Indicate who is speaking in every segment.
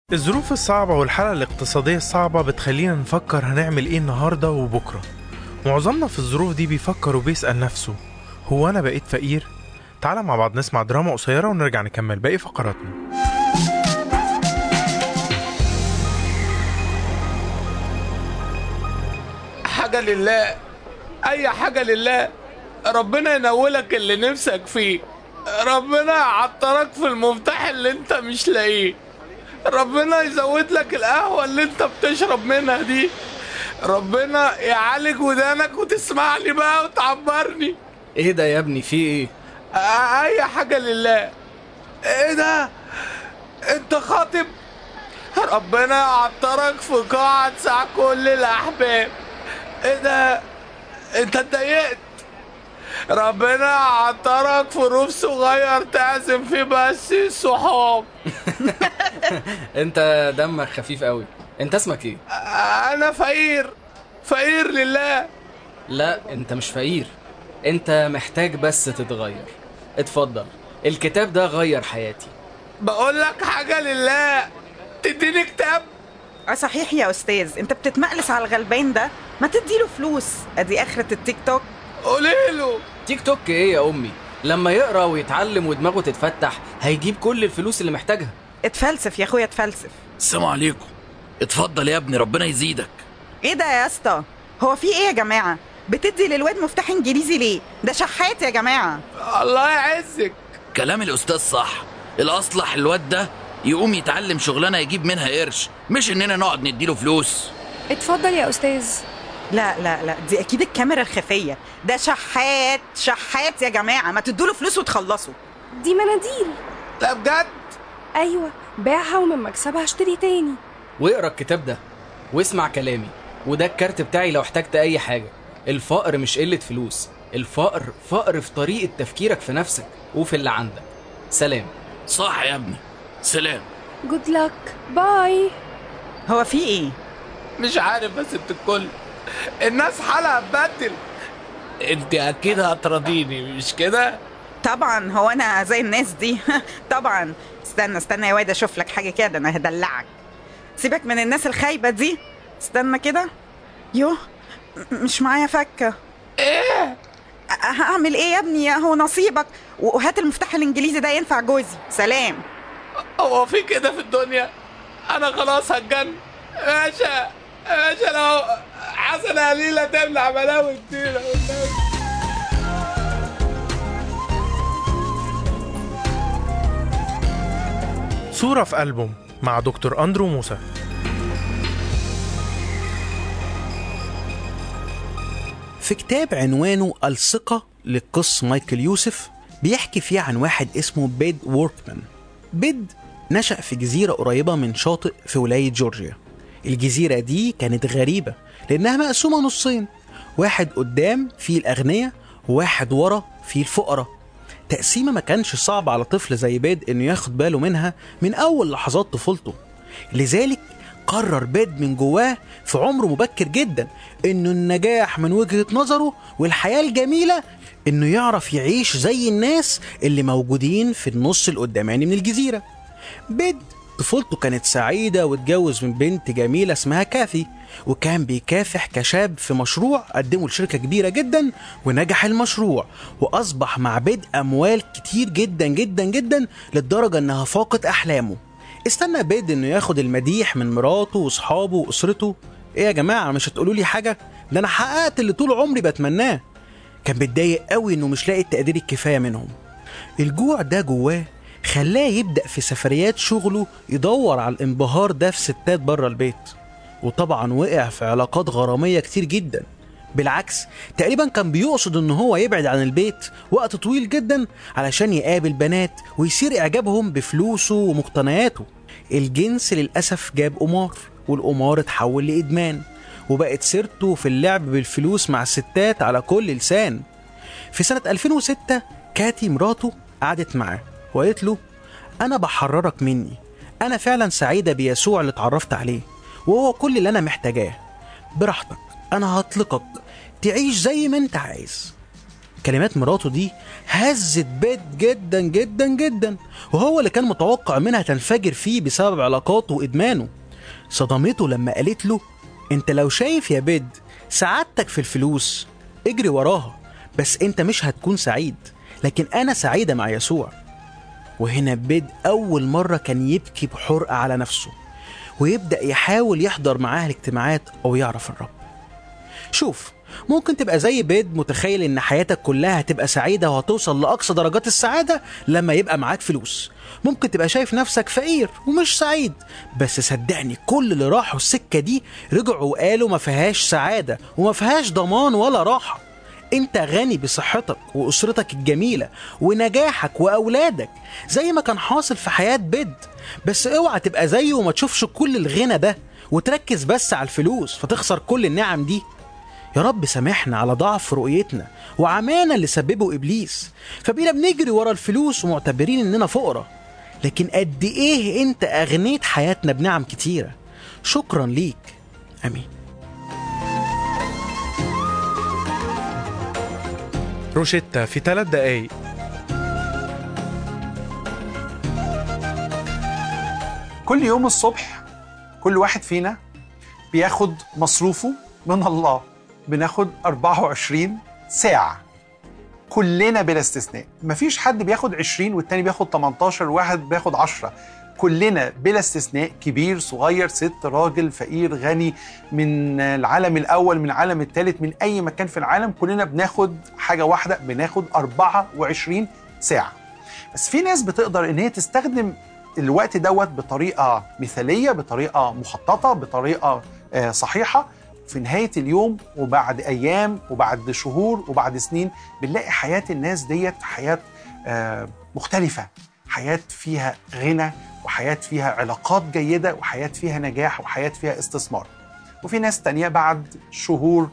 Speaker 1: الظروف الصعبة والحالة الاقتصادية الصعبة بتخلينا نفكر هنعمل ايه النهاردة وبكرة معظمنا في الظروف دي بيفكر وبيسأل نفسه هو أنا بقيت فقير؟ تعالى مع بعض نسمع دراما قصيرة ونرجع نكمل باقي فقراتنا
Speaker 2: حاجة لله أي حاجة لله ربنا ينولك اللي نفسك فيه ربنا يعطرك في المفتاح اللي انت مش لاقيه ربنا يزود لك القهوة اللي انت بتشرب منها دي ربنا يعالج ودانك وتسمعني بقى وتعبرني
Speaker 3: ايه ده يا ابني في ايه
Speaker 2: آه، اي حاجة لله ايه ده انت خاطب ربنا يعطرك في قاعة ساعة كل الاحباب ايه ده انت اتضايقت ربنا يعطرك في روف صغير تعزم فيه بس الصحاب
Speaker 3: انت دمك خفيف قوي انت اسمك ايه
Speaker 2: آه، انا فقير فقير لله
Speaker 3: لا انت مش فقير انت محتاج بس تتغير اتفضل الكتاب ده غير حياتي
Speaker 2: بقول لك حاجة لله تديني كتاب
Speaker 4: اه صحيح يا استاذ انت بتتمقلس على الغلبان ده ما تديله فلوس ادي اخرة التيك توك
Speaker 2: قوليله
Speaker 3: تيك توك ايه يا امي لما يقرا ويتعلم ودماغه تتفتح هيجيب كل الفلوس اللي محتاجها
Speaker 4: اتفلسف يا اخويا اتفلسف
Speaker 5: السلام عليكم اتفضل يا ابني ربنا يزيدك
Speaker 4: ايه ده يا اسطى هو في ايه يا جماعة بتدي للواد مفتاح انجليزي ليه ده شحات يا جماعة
Speaker 2: الله يعزك
Speaker 5: كلام الاستاذ صح الاصلح الواد ده يقوم يتعلم شغلانه يجيب منها قرش مش اننا نقعد نديله فلوس
Speaker 6: اتفضل يا استاذ
Speaker 4: لا لا لا دي اكيد الكاميرا الخفية ده شحات شحات يا جماعة ما تدوله فلوس وتخلصوا
Speaker 6: دي مناديل
Speaker 2: لا بجد
Speaker 6: ايوه باعها ومن مكسبها اشتري تاني
Speaker 3: واقرا الكتاب ده واسمع كلامي وده الكارت بتاعي لو احتجت اي حاجه الفقر مش قله فلوس الفقر فقر في طريقه تفكيرك في نفسك وفي اللي عندك سلام
Speaker 5: صح يا ابني سلام
Speaker 6: جود لك باي
Speaker 4: هو في ايه
Speaker 2: مش عارف بس ست الكل الناس حالها هتبدل انت اكيد هتراضيني مش كده
Speaker 4: طبعا هو انا زي الناس دي طبعا استنى استنى يا واد اشوف لك حاجه كده انا هدلعك سيبك من الناس الخايبه دي استنى كده يو م- مش معايا فكه
Speaker 2: ايه
Speaker 4: أ- هعمل ايه يا ابني هو نصيبك وهات المفتاح الانجليزي ده ينفع جوزي سلام
Speaker 2: هو في كده في الدنيا انا خلاص هتجن باشا باشا لو حسن قليلة تمنع بلاوي كتير والنبي.
Speaker 1: صورة في ألبوم مع دكتور أندرو موسى
Speaker 7: في كتاب عنوانه الثقة للقس مايكل يوسف بيحكي فيه عن واحد اسمه بيد ووركمان بيد نشأ في جزيرة قريبة من شاطئ في ولاية جورجيا الجزيرة دي كانت غريبة لأنها مقسومة نصين واحد قدام فيه الأغنياء وواحد ورا فيه الفقراء تقسيمة ما كانش صعب على طفل زي بيد إنه ياخد باله منها من أول لحظات طفولته لذلك قرر بيد من جواه في عمر مبكر جدا انه النجاح من وجهة نظره والحياة الجميلة انه يعرف يعيش زي الناس اللي موجودين في النص القداماني من الجزيرة بيد طفولته كانت سعيدة واتجوز من بنت جميلة اسمها كاثي وكان بيكافح كشاب في مشروع قدمه لشركة كبيرة جدا ونجح المشروع وأصبح مع بيد أموال كتير جدا جدا جدا للدرجة إنها فاقت أحلامه استنى بيد انه ياخد المديح من مراته واصحابه واسرته ايه يا جماعه مش هتقولوا لي حاجه ده انا حققت اللي طول عمري بتمناه كان بيتضايق قوي انه مش لاقي التقدير الكفايه منهم الجوع ده جواه خلاه يبدا في سفريات شغله يدور على الانبهار ده في ستات بره البيت وطبعا وقع في علاقات غراميه كتير جدا بالعكس تقريبا كان بيقصد ان هو يبعد عن البيت وقت طويل جدا علشان يقابل بنات ويثير اعجابهم بفلوسه ومقتنياته الجنس للاسف جاب قمار والقمار اتحول لادمان وبقت سيرته في اللعب بالفلوس مع الستات على كل لسان في سنة 2006 كاتي مراته قعدت معاه وقالت له أنا بحررك مني أنا فعلا سعيدة بيسوع اللي اتعرفت عليه وهو كل اللي أنا محتاجاه براحتك أنا هطلقك تعيش زي ما أنت عايز كلمات مراته دي هزت بيت جدا جدا جدا وهو اللي كان متوقع منها تنفجر فيه بسبب علاقاته وإدمانه صدمته لما قالت له انت لو شايف يا بيد سعادتك في الفلوس اجري وراها بس انت مش هتكون سعيد لكن انا سعيدة مع يسوع وهنا بيد أول مرة كان يبكي بحرقة على نفسه ويبدأ يحاول يحضر معاها الاجتماعات أو يعرف الرب شوف ممكن تبقى زي بيد متخيل ان حياتك كلها هتبقى سعيدة وهتوصل لأقصى درجات السعادة لما يبقى معاك فلوس ممكن تبقى شايف نفسك فقير ومش سعيد بس صدقني كل اللي راحوا السكة دي رجعوا وقالوا ما فيهاش سعادة وما فيهاش ضمان ولا راحة انت غني بصحتك واسرتك الجميله ونجاحك واولادك زي ما كان حاصل في حياه بيد بس اوعى تبقى زيه وما تشوفش كل الغنى ده وتركز بس على الفلوس فتخسر كل النعم دي يا رب سامحنا على ضعف رؤيتنا وعمانا اللي سببه ابليس فبقينا بنجري ورا الفلوس ومعتبرين اننا فقراء لكن قد ايه انت اغنيت حياتنا بنعم كتيره شكرا ليك امين
Speaker 1: روشيتا في ثلاث دقايق
Speaker 8: كل يوم الصبح كل واحد فينا بياخد مصروفه من الله بناخد 24 ساعة كلنا بلا استثناء مفيش حد بياخد 20 والتاني بياخد 18 وواحد بياخد 10 كلنا بلا استثناء كبير صغير ست راجل فقير غني من العالم الاول من العالم الثالث من اي مكان في العالم كلنا بناخد حاجه واحده بناخد 24 ساعه بس في ناس بتقدر ان هي تستخدم الوقت دوت بطريقه مثاليه بطريقه مخططه بطريقه آه، صحيحه في نهايه اليوم وبعد ايام وبعد شهور وبعد سنين بنلاقي حياه الناس ديت حياه آه، مختلفه حياه فيها غنى وحياه فيها علاقات جيده وحياه فيها نجاح وحياه فيها استثمار وفي ناس تانية بعد شهور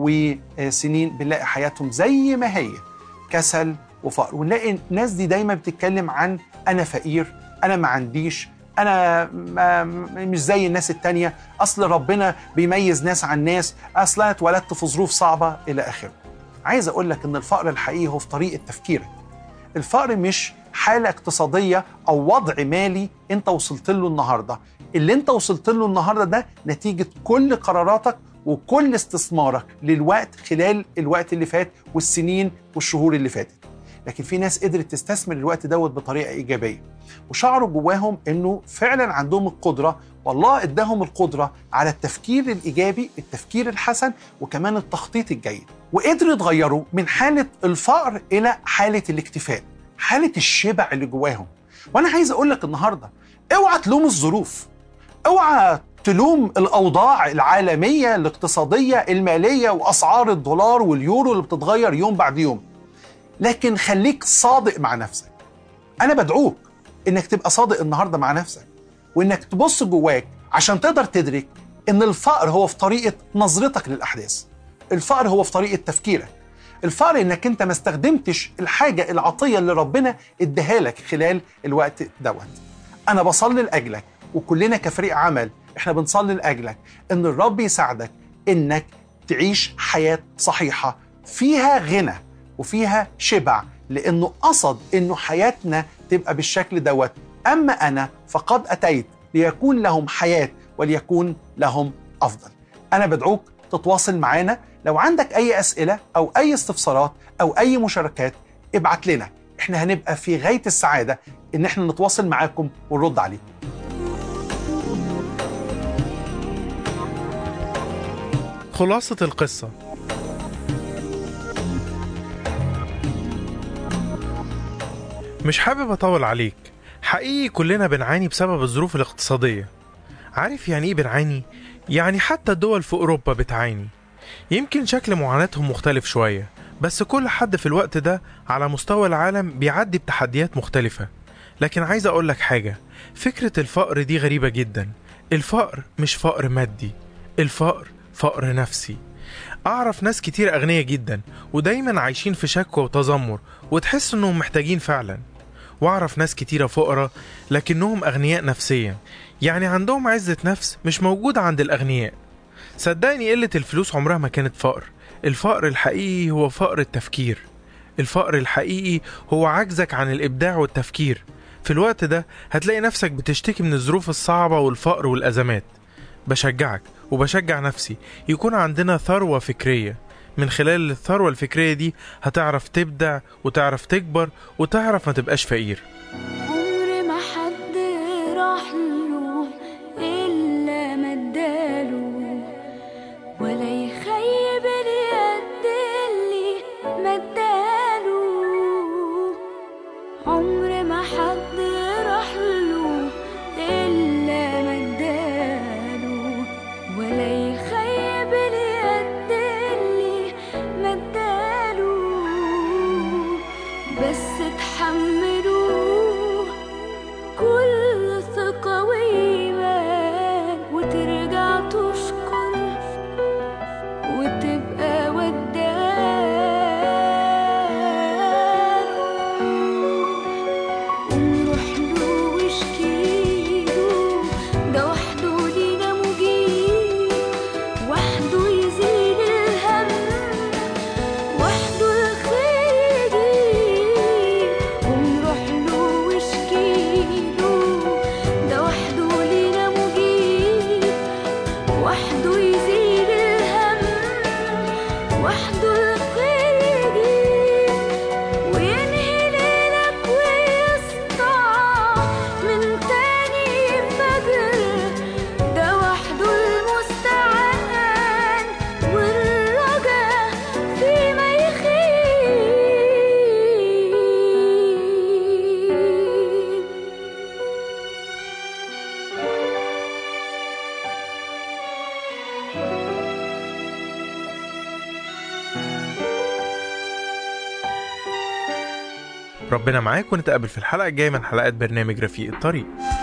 Speaker 8: وسنين بنلاقي حياتهم زي ما هي كسل وفقر ونلاقي الناس دي دايما بتتكلم عن انا فقير انا ما عنديش انا ما مش زي الناس التانية اصل ربنا بيميز ناس عن ناس اصل انا اتولدت في ظروف صعبه الى اخره عايز اقول لك ان الفقر الحقيقي هو في طريقه تفكيرك الفقر مش حاله اقتصاديه او وضع مالي انت وصلت له النهارده اللي انت وصلت له النهارده ده نتيجه كل قراراتك وكل استثمارك للوقت خلال الوقت اللي فات والسنين والشهور اللي فاتت لكن في ناس قدرت تستثمر الوقت دوت بطريقه ايجابيه وشعروا جواهم انه فعلا عندهم القدره والله اداهم القدره على التفكير الايجابي التفكير الحسن وكمان التخطيط الجيد وقدروا يتغيروا من حاله الفقر الى حاله الاكتفاء حاله الشبع اللي جواهم وانا عايز اقول لك النهارده اوعى تلوم الظروف اوعى تلوم الاوضاع العالميه الاقتصاديه الماليه واسعار الدولار واليورو اللي بتتغير يوم بعد يوم لكن خليك صادق مع نفسك انا بدعوك انك تبقى صادق النهارده مع نفسك وانك تبص جواك عشان تقدر تدرك ان الفقر هو في طريقه نظرتك للاحداث الفقر هو في طريقه تفكيرك الفقر انك انت ما استخدمتش الحاجه العطيه اللي ربنا اداها لك خلال الوقت دوت انا بصلي لاجلك وكلنا كفريق عمل احنا بنصلي لاجلك ان الرب يساعدك انك تعيش حياه صحيحه فيها غنى وفيها شبع لانه قصد انه حياتنا تبقى بالشكل دوت اما انا فقد اتيت ليكون لهم حياه وليكون لهم افضل انا بدعوك تتواصل معانا لو عندك اي اسئله او اي استفسارات او اي مشاركات ابعت لنا احنا هنبقى في غايه السعاده ان احنا نتواصل معاكم ونرد عليكم
Speaker 1: خلاصة القصة مش حابب أطول عليك حقيقي كلنا بنعاني بسبب الظروف الاقتصادية عارف يعني إيه بنعاني؟ يعني حتى الدول في أوروبا بتعاني يمكن شكل معاناتهم مختلف شوية بس كل حد في الوقت ده على مستوى العالم بيعدي بتحديات مختلفة لكن عايز أقول لك حاجة فكرة الفقر دي غريبة جدا الفقر مش فقر مادي الفقر فقر نفسي أعرف ناس كتير أغنياء جدا ودايما عايشين في شكوى وتذمر وتحس إنهم محتاجين فعلا وأعرف ناس كتيرة فقراء لكنهم أغنياء نفسيا يعني عندهم عزة نفس مش موجودة عند الأغنياء صدقني قلة الفلوس عمرها ما كانت فقر الفقر الحقيقي هو فقر التفكير الفقر الحقيقي هو عجزك عن الإبداع والتفكير في الوقت ده هتلاقي نفسك بتشتكي من الظروف الصعبة والفقر والأزمات بشجعك وبشجع نفسي يكون عندنا ثروة فكرية من خلال الثروة الفكرية دي هتعرف تبدع وتعرف تكبر وتعرف ما تبقاش فقير
Speaker 9: عمر ما حد راح له إلا ما اداله ولا يخيب اليد اللي ما اداله عمر ما حد راح له إلا ما اداله ولا يخيب اليد اللي ما اداله بس تحملوه كل ثقة وإيمان وترجع تشكر وتبقى ودان ونروح له واشكيله ده وحده لينا مجيب وحده يزيل الهم وحده الخير يجيب ونروح له واشكيله ده وحده لينا مجيب وحده يزيل الهم وحده الخير يجيب وينهي ليلك ويسطع من تاني فجر ده وحده المستعان والرجا فيما يخيب
Speaker 1: ربنا معاك ونتقابل في الحلقة الجاية من حلقات برنامج رفيق الطريق